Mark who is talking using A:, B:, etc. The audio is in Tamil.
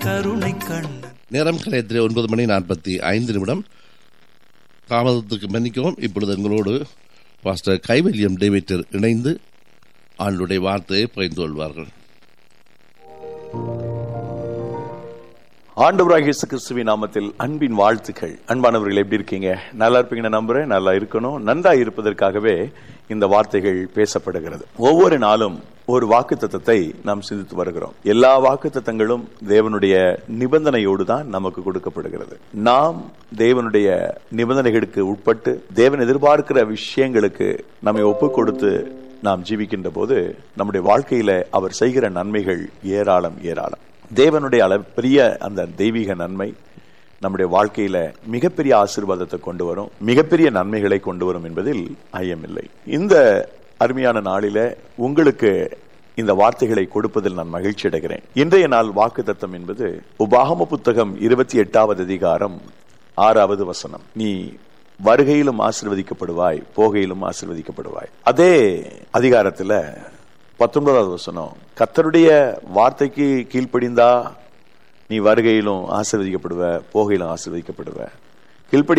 A: கருணை கண்ணன்
B: நேரம் கலையத்திலே ஒன்பது மணி நாற்பத்தி ஐந்து நிமிடம் தாமதத்துக்கு மன்னிக்கவும் இப்பொழுது எங்களோடு பாஸ்டர் கைவல்யம் டேவிட்டர் இணைந்து ஆண்டுடைய வார்த்தையை பகிர்ந்து கொள்வார்கள்
C: ஆண்டவராக இயேசு கிறிஸ்துவின் நாமத்தில் அன்பின் வாழ்த்துக்கள் அன்பானவர்கள் எப்படி இருக்கீங்க நல்லா இருப்பீங்கன்னு நம்புறேன் நல்லா இருக்கணும் நன்றா இருப்பதற்காகவே இந்த வார்த்தைகள் பேசப்படுகிறது ஒவ்வொரு நாளும் ஒரு வாக்கு தத்தத்தை நாம் சிந்தித்து வருகிறோம் எல்லா வாக்கு தத்தங்களும் தேவனுடைய நிபந்தனையோடு தான் நமக்கு கொடுக்கப்படுகிறது நாம் தேவனுடைய நிபந்தனைகளுக்கு உட்பட்டு தேவன் எதிர்பார்க்கிற விஷயங்களுக்கு நம்மை ஒப்பு கொடுத்து நாம் ஜீவிக்கின்ற போது நம்முடைய வாழ்க்கையில அவர் செய்கிற நன்மைகள் ஏராளம் ஏராளம் தேவனுடைய அளவு பெரிய அந்த தெய்வீக நன்மை நம்முடைய வாழ்க்கையில மிகப்பெரிய ஆசீர்வாதத்தை கொண்டு வரும் மிகப்பெரிய நன்மைகளை கொண்டு வரும் என்பதில் ஐயமில்லை இந்த அருமையான நாளில உங்களுக்கு இந்த வார்த்தைகளை கொடுப்பதில் நான் மகிழ்ச்சி அடைகிறேன் இன்றைய நாள் வாக்கு தத்தம் என்பது உபாகம புத்தகம் இருபத்தி எட்டாவது அதிகாரம் ஆறாவது வசனம் நீ வருகையிலும் ஆசிர்வதிக்கப்படுவாய் போகையிலும் ஆசிர்வதிக்கப்படுவாய் அதே அதிகாரத்துல பத்தொன்பதாவது வசனம் கத்தருடைய வார்த்தைக்கு கீழ்ப்படிந்தா நீ வருகையிலும் ஆசிர்வதிக்கப்படுவ போகையிலும் ஆசிர்வதிக்கப்படுவ கீழ்ப்படி